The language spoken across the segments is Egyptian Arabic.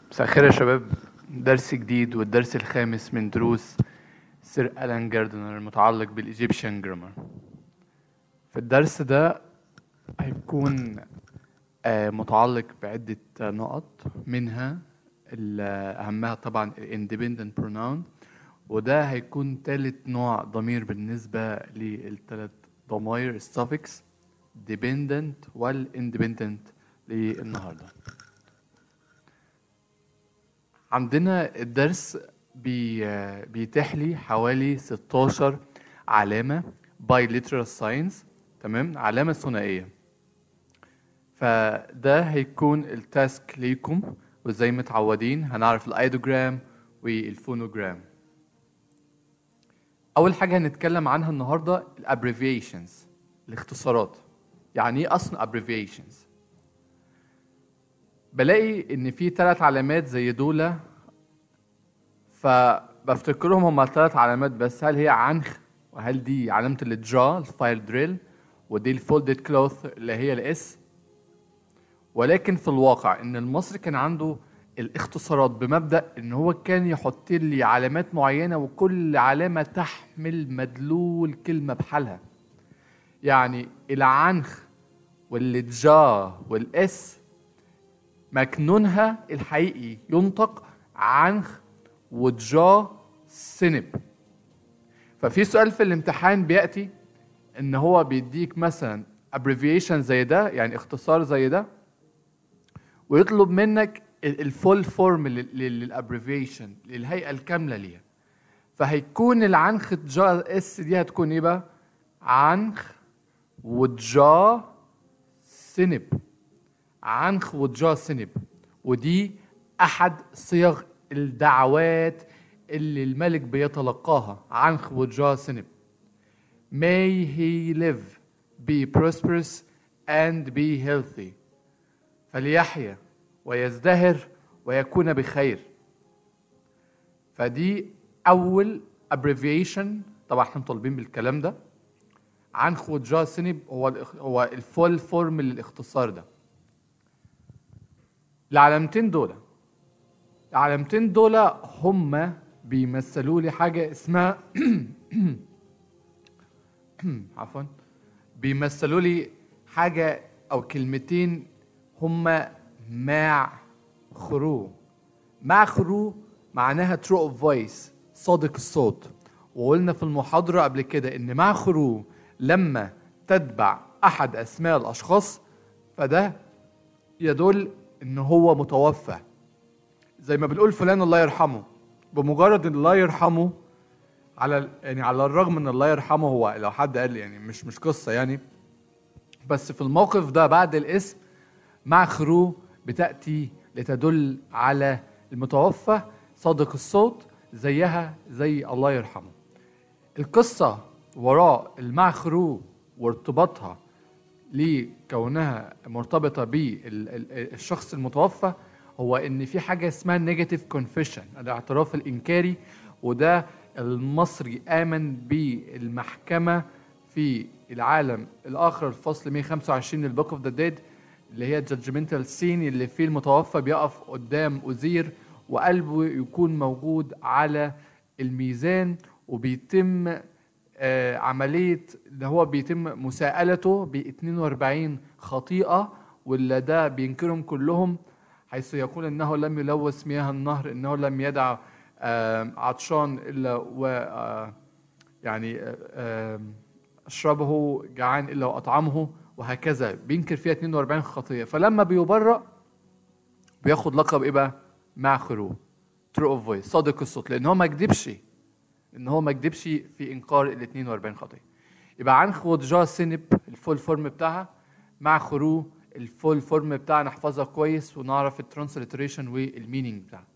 مساء الخير يا شباب درس جديد والدرس الخامس من دروس سير ألان جاردنر المتعلق بالإيجيبشن جرامر في الدرس ده هيكون آه، متعلق بعدة نقط منها ال- أهمها طبعا الاندبندنت pronoun وده هيكون تالت نوع ضمير بالنسبة للتلات ضماير السافكس dependent والindependent للنهارده عندنا الدرس بي بيتيح لي حوالي 16 علامة bilateral signs تمام علامة ثنائية فده هيكون التاسك ليكم وزي متعودين هنعرف الايدوجرام والفونوجرام اول حاجة هنتكلم عنها النهاردة الابريفيشنز الاختصارات يعني ايه اصلا abbreviations بلاقي ان في ثلاث علامات زي دول فبفتكرهم هما ثلاث علامات بس هل هي عنخ وهل دي علامة الدرا الفاير دريل ودي الفولدد كلوث اللي هي الاس ولكن في الواقع ان المصري كان عنده الاختصارات بمبدأ ان هو كان يحط لي علامات معينة وكل علامة تحمل مدلول كلمة بحالها يعني العنخ والجا والاس مكنونها الحقيقي ينطق عنخ وجا سنب ففي سؤال في الامتحان بيأتي ان هو بيديك مثلا abbreviation زي ده يعني اختصار زي ده ويطلب منك الفول فورم للابريفيشن للهيئه الكامله ليها فهيكون العنخ جا اس دي هتكون ايه بقى عنخ وجا سنب عنخ وجا سنب ودي احد صيغ الدعوات اللي الملك بيتلقاها عنخ وجا سنب May he live, be prosperous and be healthy فليحيا ويزدهر ويكون بخير فدي أول abbreviation طبعا احنا طالبين بالكلام ده عنخ وجا سنب هو الإخ- هو الفول فورم للاختصار ده العلامتين دول العلامتين دول هم بيمثلوا لي حاجة اسمها عفوا بيمثلوا لي حاجة أو كلمتين هما مع خرو مع خرو معناها true of voice صادق الصوت وقلنا في المحاضرة قبل كده إن مع خرو لما تتبع أحد أسماء الأشخاص فده يدل إن هو متوفى زي ما بنقول فلان الله يرحمه بمجرد ان الله يرحمه على ال- يعني على الرغم ان الله يرحمه هو لو حد قال لي يعني مش مش قصه يعني بس في الموقف ده بعد الاسم مع خرو بتاتي لتدل على المتوفى صادق الصوت زيها زي الله يرحمه القصه وراء المعخرو وارتباطها لكونها مرتبطه بالشخص المتوفى هو ان في حاجه اسمها نيجاتيف كونفيشن الاعتراف الانكاري وده المصري امن بالمحكمه في العالم الاخر الفصل 125 للبوك اوف ذا ديد اللي هي جادجمنتال سين اللي فيه المتوفى بيقف قدام أزير وقلبه يكون موجود على الميزان وبيتم آه، عملية اللي هو بيتم مساءلته ب 42 خطيئة واللي ده بينكرهم كلهم حيث يقول انه لم يلوث مياه النهر انه لم يدع آه، عطشان الا و آه، يعني آه، آه، اشربه جعان الا واطعمه وهكذا بينكر فيها 42 خطيه فلما بيبرأ بياخد لقب ايه بقى؟ مع خروج ترو اوف فويس صادق الصوت لان هو ما كدبش ان هو ما كدبش في انكار ال 42 خطيه يبقى عن خدجا سنب الفول فورم بتاعها مع خرو الفول فورم بتاعها نحفظها كويس ونعرف الترانسليتريشن والمينينج بتاعها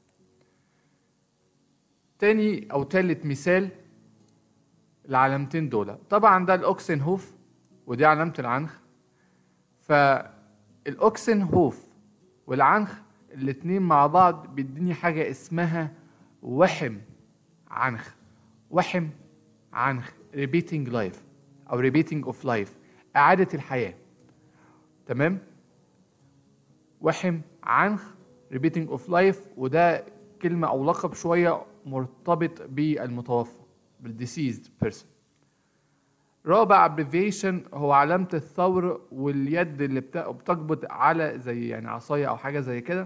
تاني او تالت مثال العلامتين دول طبعا ده الاوكسن هوف ودي علامه العنخ فالاوكسن هوف والعنخ الاتنين مع بعض بيديني حاجه اسمها وحم عنخ وحم عنخ repeating life او repeating of life اعاده الحياه تمام وحم عنخ repeating of life وده كلمة أو لقب شوية مرتبط بالمتوفى بالديسيزد بيرسون رابع abbreviation هو علامة الثور واليد اللي بت- بتقبض على زي يعني عصاية أو حاجة زي كده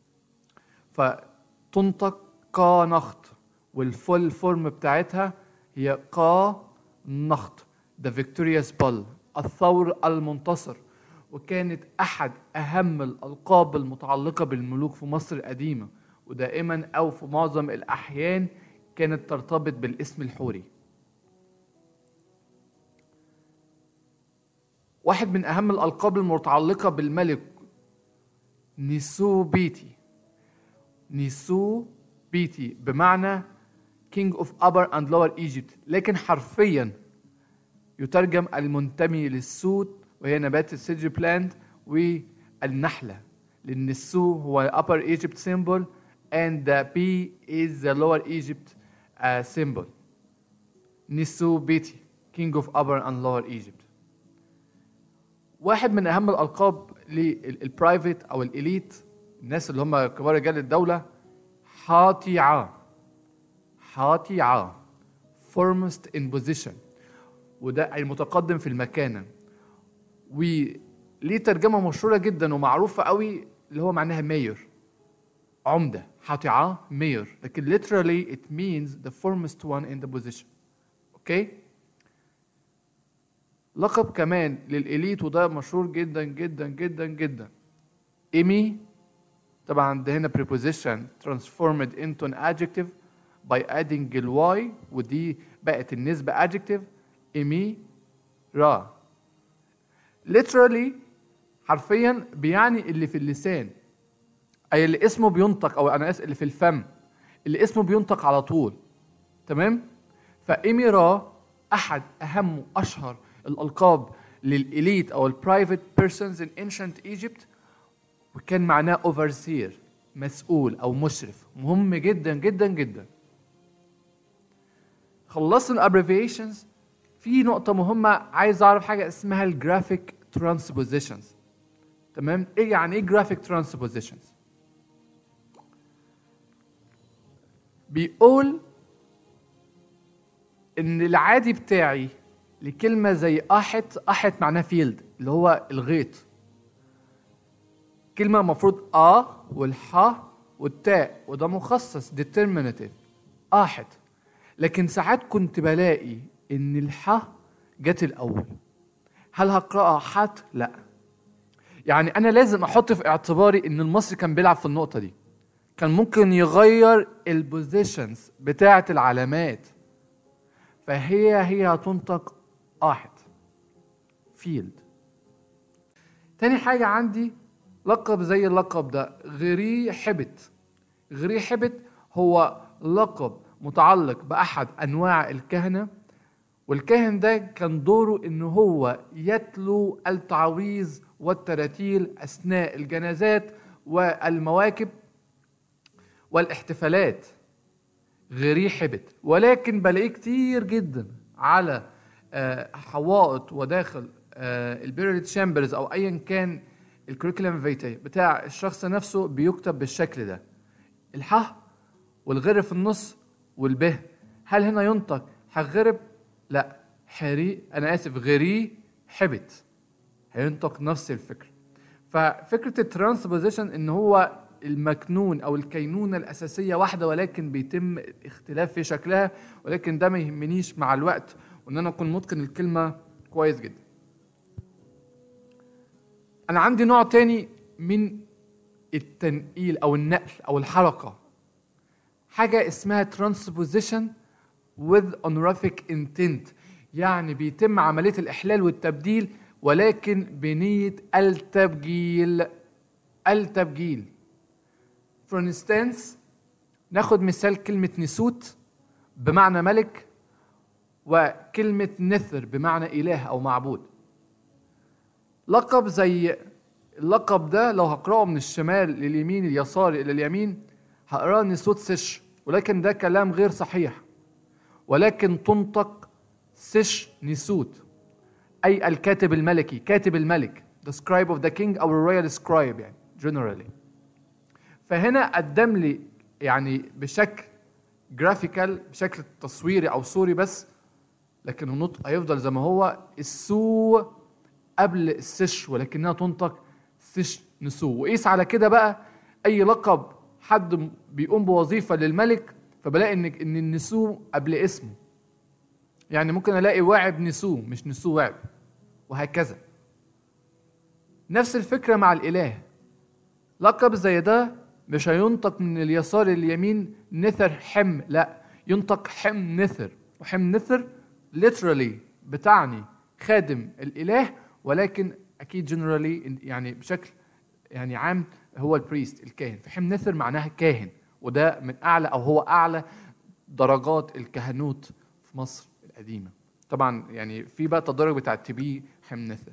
فتنطق قا نخط والفول فورم بتاعتها هي قا نخط The Victorious Bull الثور المنتصر وكانت أحد أهم الألقاب المتعلقة بالملوك في مصر القديمة ودائما أو في معظم الأحيان كانت ترتبط بالاسم الحوري واحد من أهم الألقاب المتعلقة بالملك نيسو بيتي نيسو بيتي بمعنى King of Upper and Lower Egypt لكن حرفيا يترجم المنتمي للسود وهي نبات السيدج بلاند والنحلة لأن السو هو Upper Egypt symbol and the bee is the Lower Egypt uh, symbol نيسو بيتي King of Upper and Lower Egypt واحد من اهم الالقاب للبرايفت او الاليت الناس اللي هم كبار رجال الدوله حاطعه حاطعه foremost in position وده المتقدم في المكانه وليه ترجمه مشهوره جدا ومعروفه قوي اللي هو معناها ماير عمده حاطعه ماير لكن literally it means the foremost one in the position اوكي okay? لقب كمان للإليت وده مشهور جدا جدا جدا جدا إيمي طبعا ده هنا preposition transformed into an adjective by adding الواي ودي بقت النسبة adjective إيمي را literally حرفيا بيعني اللي في اللسان أي اللي اسمه بينطق أو أنا آسف اللي في الفم اللي اسمه بينطق على طول تمام فإيمي را أحد أهم وأشهر الألقاب للإليت أو البرايفت بيرسونز in ancient Egypt وكان معناه overseer مسؤول أو مشرف مهم جدا جدا جدا خلصنا الابريفيشنز في نقطة مهمة عايز أعرف حاجة اسمها الجرافيك ترانسبوزيشنز تمام إيه يعني إيه جرافيك ترانسبوزيشنز بيقول إن العادي بتاعي لكلمة زي أحت أحت معناها فيلد اللي هو الغيط كلمة المفروض آ والحاء والتاء وده مخصص determinative أحت لكن ساعات كنت بلاقي إن الحاء جت الأول هل هقرأها حت؟ لا يعني أنا لازم أحط في اعتباري إن المصري كان بيلعب في النقطة دي كان ممكن يغير البوزيشنز بتاعة العلامات فهي هي هتنطق واحد فيلد تاني حاجة عندي لقب زي اللقب ده غري حبت غري حبت هو لقب متعلق بأحد أنواع الكهنة والكاهن ده كان دوره إن هو يتلو التعويذ والتراتيل أثناء الجنازات والمواكب والاحتفالات غري حبت ولكن بلاقيه كتير جدا على حوائط وداخل البيريد تشامبرز او ايا كان الكريكولم فيتي بتاع الشخص نفسه بيكتب بالشكل ده الح والغر في النص والب هل هنا ينطق حغرب لا حري انا اسف غري حبت هينطق نفس الفكره ففكره الترانسبوزيشن ان هو المكنون او الكينونه الاساسيه واحده ولكن بيتم اختلاف في شكلها ولكن ده ما يهمنيش مع الوقت وان انا اكون متقن الكلمه كويس جدا انا عندي نوع تاني من التنقيل او النقل او الحركه حاجه اسمها transposition with honorific intent يعني بيتم عمليه الاحلال والتبديل ولكن بنيه التبجيل التبجيل for instance ناخد مثال كلمه نسوت بمعنى ملك وكلمة نثر بمعنى إله أو معبود لقب زي اللقب ده لو هقرأه من الشمال لليمين اليسار إلى اليمين هقرأه نسوت سش ولكن ده كلام غير صحيح ولكن تنطق سش نسوت أي الكاتب الملكي كاتب الملك the scribe of the king أو الرويال scribe يعني generally فهنا قدم لي يعني بشكل جرافيكال بشكل تصويري او صوري بس لكن النطق هيفضل زي ما هو السو قبل السش ولكنها تنطق سش نسو وقيس على كده بقى اي لقب حد بيقوم بوظيفه للملك فبلاقي ان ان النسو قبل اسمه يعني ممكن الاقي واعب نسو مش نسو واعب وهكذا نفس الفكره مع الاله لقب زي ده مش هينطق من اليسار لليمين نثر حم لا ينطق حم نثر وحم نثر literally بتعني خادم الاله ولكن اكيد جنرالي يعني بشكل يعني عام هو البريست الكاهن فحم نثر معناها كاهن وده من اعلى او هو اعلى درجات الكهنوت في مصر القديمه طبعا يعني في بقى تدرج بتاع التبي حم نثر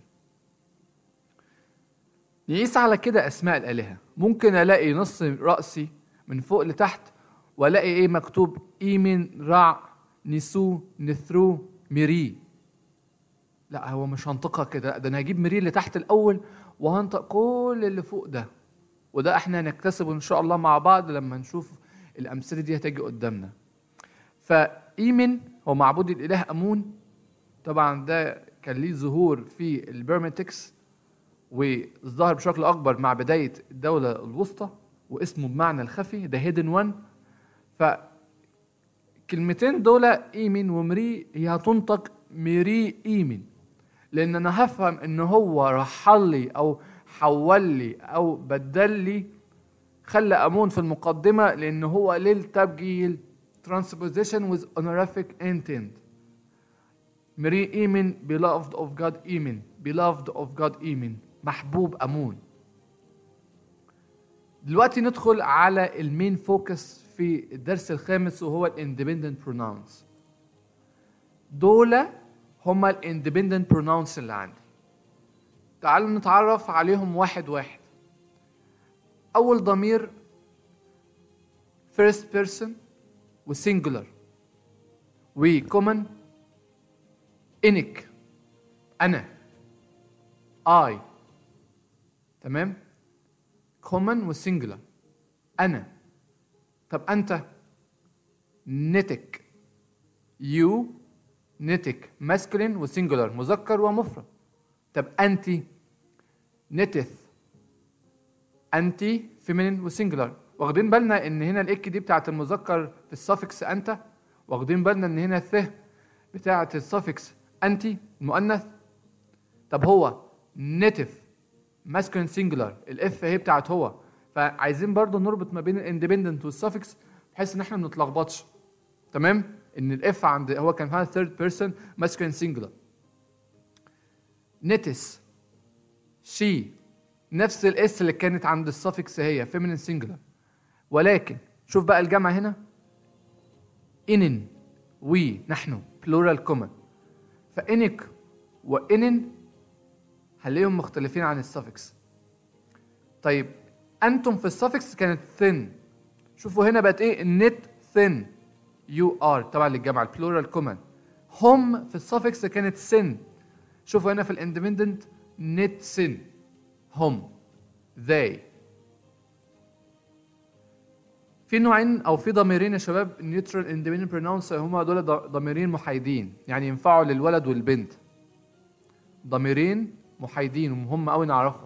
نقيس على كده اسماء الالهه ممكن الاقي نص راسي من فوق لتحت والاقي ايه مكتوب ايمن رع نسو نثرو ميري لا هو مش هنطقها كده ده انا هجيب ميري اللي تحت الاول وهنطق كل اللي فوق ده وده احنا هنكتسبه ان شاء الله مع بعض لما نشوف الامثله دي هتيجي قدامنا فايمن هو معبود الاله امون طبعا ده كان ليه ظهور في البرمتكس وظهر بشكل اكبر مع بدايه الدوله الوسطى واسمه بمعنى الخفي ده هيدن وان ف الكلمتين دول ايمن ومري هي هتنطق ميري ايمن لان انا هفهم ان هو رحل لي او حول لي او بدل لي خلى امون في المقدمه لان هو للتبجيل transposition with honorific intent ميري ايمن beloved of God ايمن beloved of God ايمن محبوب امون دلوقتي ندخل على المين فوكس في الدرس الخامس وهو الاندبندنت بروناونس دول هما الاندبندنت بروناونس اللي عندي تعالوا نتعرف عليهم واحد واحد اول ضمير first person وسنجولار وكومن انك انا I تمام كومن وسنجولار انا طب انت نتك يو نتك ماسكلين وسنجولار مذكر ومفرد طب انتي نتث انتي فيمينين وسنجولار واخدين بالنا ان هنا الاك دي بتاعت المذكر في السفكس انت واخدين بالنا ان هنا الث بتاعت السفكس انتي المؤنث طب هو نتف ماسكلين سنجولار الاف هي بتاعت هو فعايزين برضو نربط ما بين الاندبندنت والسفكس بحيث ان احنا ما نتلخبطش تمام ان الاف عند هو كان فيها ثيرد بيرسون ماسكلين سنجولار نتس شي نفس الاس اللي كانت عند السفكس هي فيمينين سنجولار ولكن شوف بقى الجمع هنا انن وي نحن بلورال كومن فانك وانن هنلاقيهم مختلفين عن السفكس طيب انتم في السفكس كانت ثين شوفوا هنا بقت ايه النت ثين يو ار طبعا للجمع البلورال كومن هم في السفكس كانت سن شوفوا هنا في الاندبندنت نت سن هم they في نوعين او في ضميرين يا شباب نيوترال اندبندنت برونونس هما دول ضميرين محايدين يعني ينفعوا للولد والبنت ضميرين محايدين ومهم قوي نعرفهم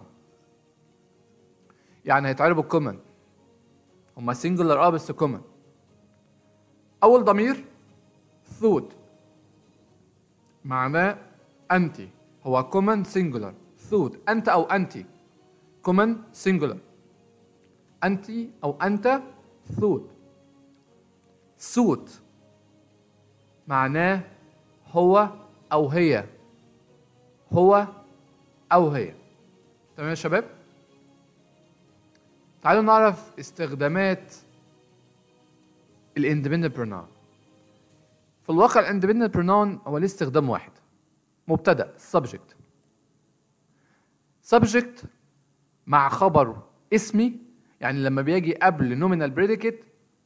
يعني هيتعربوا كومن هما سنجولار اه بس كومن اول ضمير ثوت معناه انت هو كومن سنجولار ثوت انت او انت كومن سنجولار انت او انت ثوت سوت معناه هو او هي هو او هي تمام يا شباب تعالوا نعرف استخدامات الاندبندنت بروناون في الواقع الاندبندنت بروناون هو ليه استخدام واحد مبتدا subject subject مع خبر اسمي يعني لما بيجي قبل nominal predicate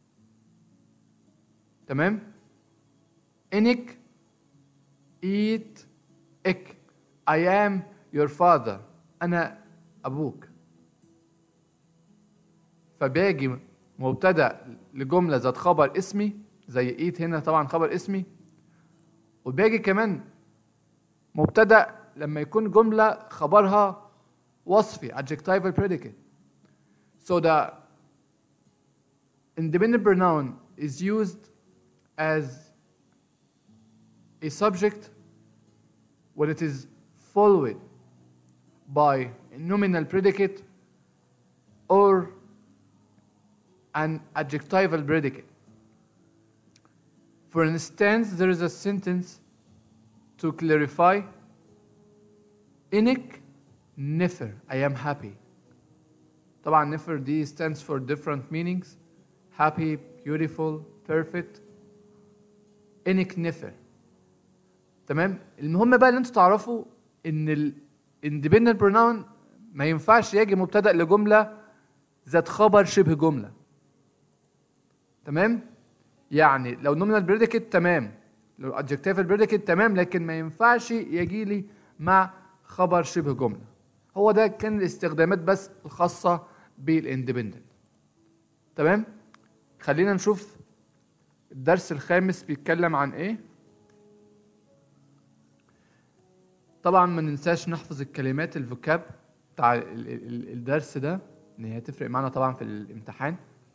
تمام انك eat اك I am your father أنا أبوك فباجي مبتدا لجمله ذات خبر اسمي زي ايت هنا طبعا خبر اسمي وباجي كمان مبتدا لما يكون جمله خبرها وصفي adjectival predicate so the independent pronoun is used as a subject when it is followed by a nominal predicate or an adjectival predicate. For instance, there is a sentence to clarify إنك نفر I am happy طبعا نفر دي stands for different meanings happy beautiful perfect إنك نفر تمام المهم بقى ان انتوا تعرفوا ان ال independent pronoun ما ينفعش يجي مبتدأ لجملة ذات خبر شبه جملة تمام يعني لو nominal predicate تمام لو adjectival predicate تمام لكن ما ينفعش يجي لي مع خبر شبه جملة هو ده كان الاستخدامات بس الخاصة بالاندبندنت تمام خلينا نشوف الدرس الخامس بيتكلم عن ايه طبعا ما ننساش نحفظ الكلمات الفوكاب بتاع ال- ال- الدرس ده ان هي هتفرق معانا طبعا في الامتحان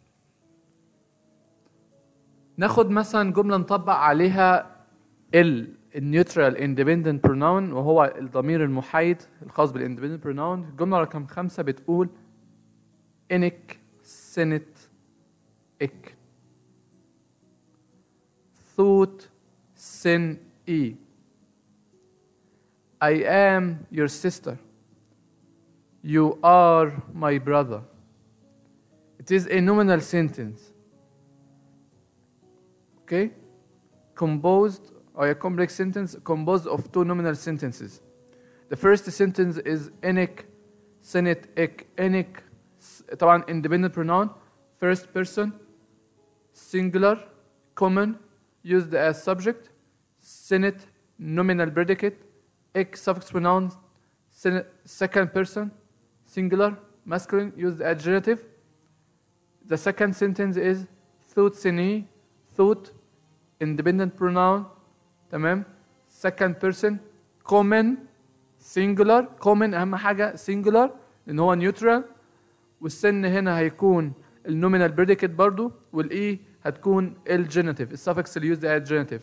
ناخد مثلا جمله نطبق عليها ال النيوترال اندبندنت بروناون وهو الضمير المحايد الخاص بالاندبندنت بروناون الجمله رقم خمسة بتقول انك سنت اك ثوت سن اي I am your sister. You are my brother. It is a nominal sentence. Okay? Composed or a complex sentence composed of two nominal sentences. The first sentence is enik, senit, ik, enik. طبعا independent pronoun, first person, singular, common, used as subject, senit, nominal predicate, ik suffix pronoun, sen- second person, singular, masculine, used as genitive. The second sentence is thought sini, thought, independent pronoun, تمام second person, common, singular, common أهم حاجة singular لأن هو neutral والسن هنا هيكون النومينال predicate برضو والإي هتكون الجينيتيف السفكس اللي used as genitive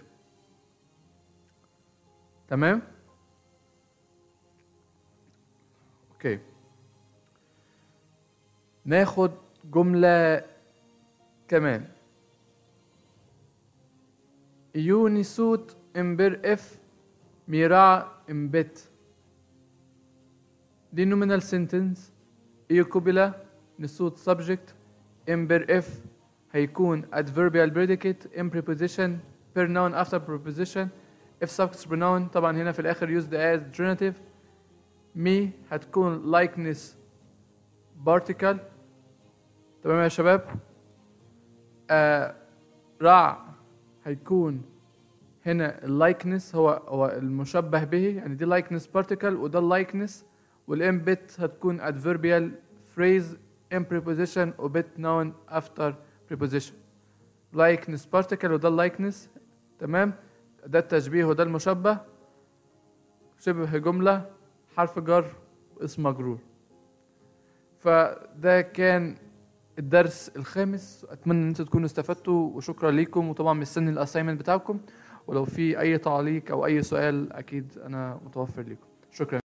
تمام اوكي ناخد جملة كمان يونسوت امبر اف ميراع امبت دي nominal sentence ايوكوبيلا نسوت subject امبر اف هيكون adverbial predicate in preposition per noun after preposition if suffix pronoun طبعا هنا في الاخر used as genitive me هتكون likeness particle تمام يا شباب آه رع هيكون هنا اللايكنس هو هو المشبه به يعني دي لايكنس بارتيكل وده اللايكنس والام بت هتكون adverbial phrase in preposition وبت noun after preposition likeness particle وده اللايكنس تمام ده التشبيه وده المشبه شبه جملة حرف جر اسم مجرور فده كان الدرس الخامس اتمنى ان انتوا تكونوا استفدتوا وشكرا ليكم وطبعا مستني الاساينمنت بتاعكم ولو في اي تعليق او اي سؤال اكيد انا متوفر لكم شكرا